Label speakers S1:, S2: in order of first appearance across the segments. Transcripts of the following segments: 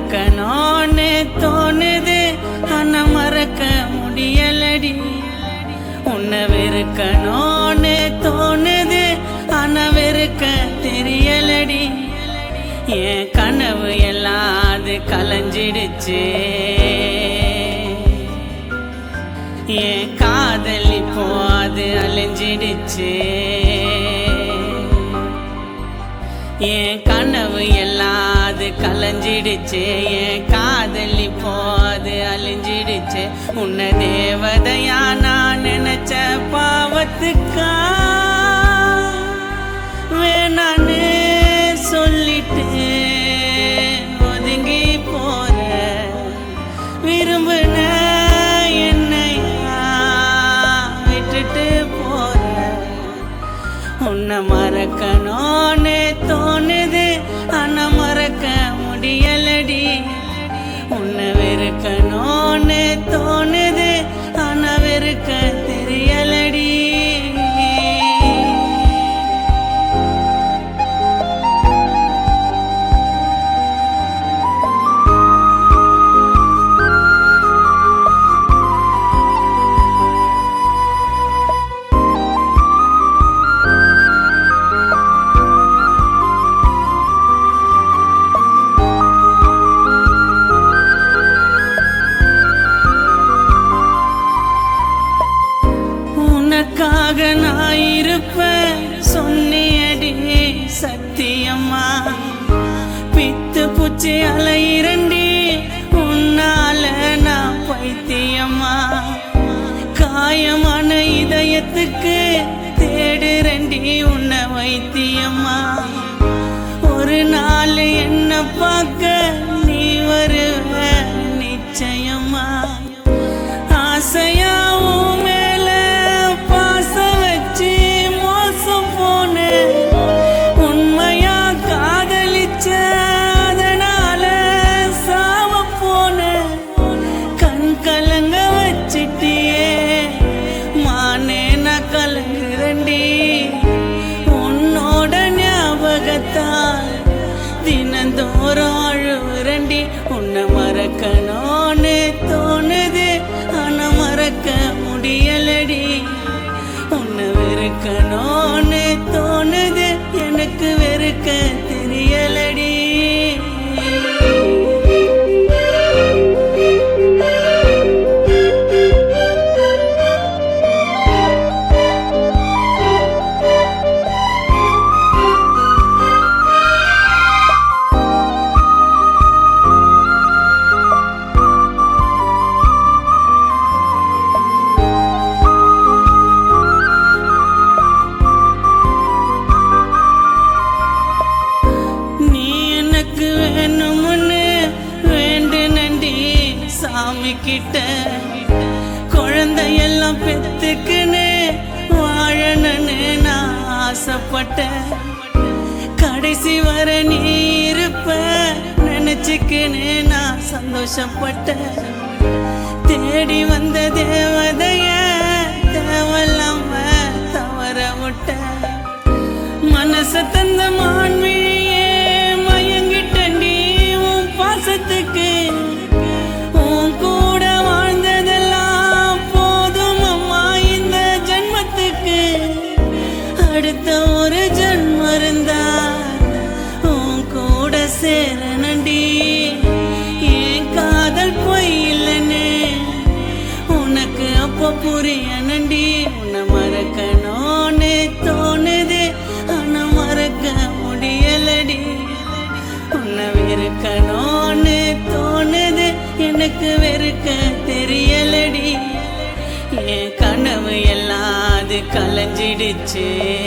S1: மறக்கணும்னு தோணுது ஆனா மறக்க முடியலடி உன்னை வெறுக்கணும்னு தோணுது ஆனா வெறுக்க தெரியலடி என் கனவு எல்லாம் அது கலைஞ்சிடுச்சு என் காதல் இப்போ அது அலைஞ்சிடுச்சு என் கனவு எல்லாம் அது கலைஞ்சிடுச்சு என் காதல் இப்போ அது அழிஞ்சிடுச்சு உன்னை தேவதையா நான் நினைச்ச பாவத்துக்கா வேணான்னு சொல்லிட்டு ஒதுங்கி போற விரும்பின என்னையா விட்டுட்டு போற உன்னை மறக்கணும்னு தோணுது ஆனா மறக்க முடியலடி உன்னை வெறுக்கணும்னு தோணுது ஆனா வெறுக்க தெரியலடி உனக்காக நான் இருப்பேன் சொன்னியடி சத்தியம்மா பித்து பூச்சி அலையிரண்டி உன்னால நான் பைத்தியம்மா காயமான இதயத்துக்கு தேடுறண்டி உன்னை வைத்தியம்மா ஒரு நாள் என்ன பார்க்க நீ வருவ நிச்சயமா ஆசையா உன் மேல பாசம் வச்சு மோசம் போன உண்மையா காதலிச்ச அதனால சாவ போன கண் கலங்க வச்சிட்டியே மானே நான் கலங்குறண்டி உன்னோட ஞாபகத்தால் தினந்தோறும் அழுவுறண்டி உன்னை மறக்கணும்னு தோணுது ஆனா மறக்க முடியலடி உன்னை வெறுக்கணும்னு தோணுது எனக்கு வெறுக்க தெரியலடி நீ எனக்கு வேணும்னு வேண்டு நண்டி சாமி கிட்ட குழந்தையெல்லாம் பெத்துக்குன்னு வாழணும்னு நான் ஆசைப்பட்டேன் கடைசி வர நீ இருப்ப நினைச்சுக்கின்னு நான் சந்தோஷப்பட்டேன் தேடி வந்த தேவதைய தேவலாம தவற விட்டேன் மனச தந்த மான்மிழியே மயங்கிட்டண்டி உன் பாசத்துக்கு உன் கூட வாழ்ந்ததெல்லாம் போதும் அம்மா இந்த ஜன்மத்துக்கு அடுத்த ஒரு ஜன்மம் இருந்தா உன் கூட சேரனண்டி என் காதல் பொய் இல்லைன்னு உனக்கு அப்ப புரியனண்டி உன்னை மறக்கணும்னு தோணுது ஆனா மறக்க முடியலடி உன்னை வெறுக்கணும்னு தோணுது எனக்கு வெறுக்க தெரியலடி என் கனவு எல்லாம் அது கலைஞ்சிடுச்சு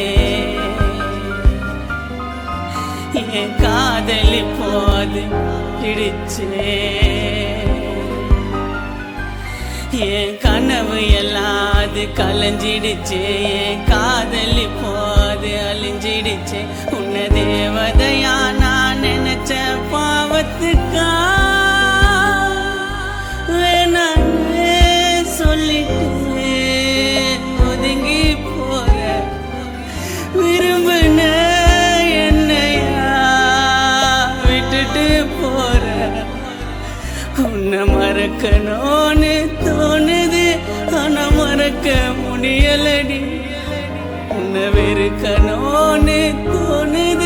S1: என் காதல் இப்போது இடிச்சு என் கனவு எல்லாம் அது கலைஞ்சிடுச்சு என் காதல் இப்போது அழிஞ்சிடுச்சு உன்னை தேவதையா நான் நினைச்ச பாவத்துக்கா வேணான்னு சொல்லிட்டு ஒதுங்கி போற விரும்பின என்னையா விட்டுட்டு போற இருக்கணும்னு தோணுது ஆனா மறக்க முடியலடி உன்னை வெறுக்கணும்னு தோணுது